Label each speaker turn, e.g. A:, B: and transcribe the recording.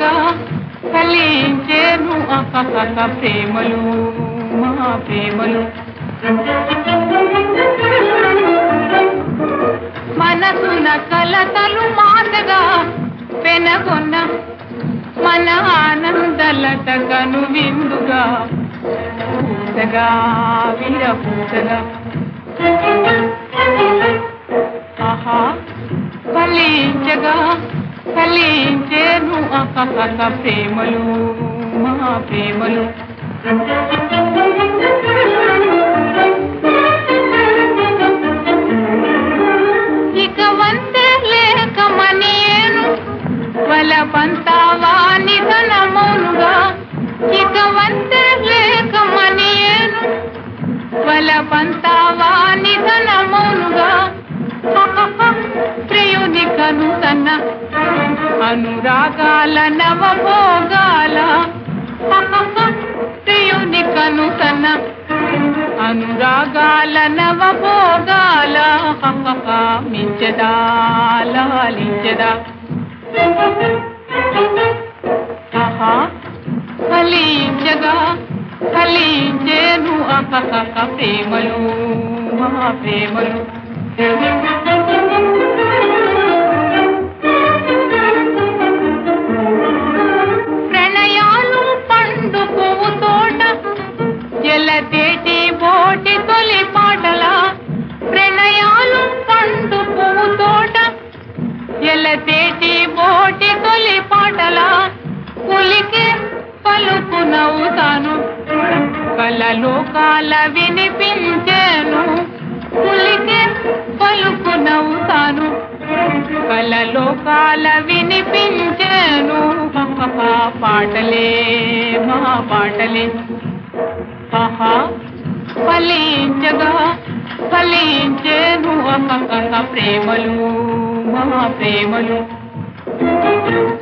A: ఫలించగా ఫలించేను అకక ప్రేమలు మా ప్రేమలు మనసున కలతలు మాటగా పెనగొన్న మన ఆనందలత కను విందుగా పూసగా విరపూసగా ఆహా ఫలించగా ఫలించేను అకక ప్రేమలు మా ప్రేమలు ఇక వంతే లేక మనియేను వల పంతావాని ధనమౌనుగా ఇక వంతే లేక మనియేను వల పంతావాని ధనమౌనుగా ప్రియుని కను తన అనురాగాల నవభోగాల ప్రియుని కను తన అనురాగాల నవభోగాల మించదా లాలించదా ఆహా ఫలించగా ఫలించేను అకక ప్రేమలు మా ప్రేమలు ప్రణయాలు పండు పువ్వు తోట ఎలతేటి బోటి తొలి పాటల ప్రణయాలు పండు పువ్వు తోట ఎలతేటి బోటి తొలి పాటల కులికి పలుకు నవ్వుతాను కలలో కాల వినిపించాను కులికి పలుకు నవ్వుతాను కలలో కాల వినిపించాను పాటలే మా పాటలే ఆహా ఫలించగా ఫలించేను అక్క ప్రేమలు మా ప్రేమలు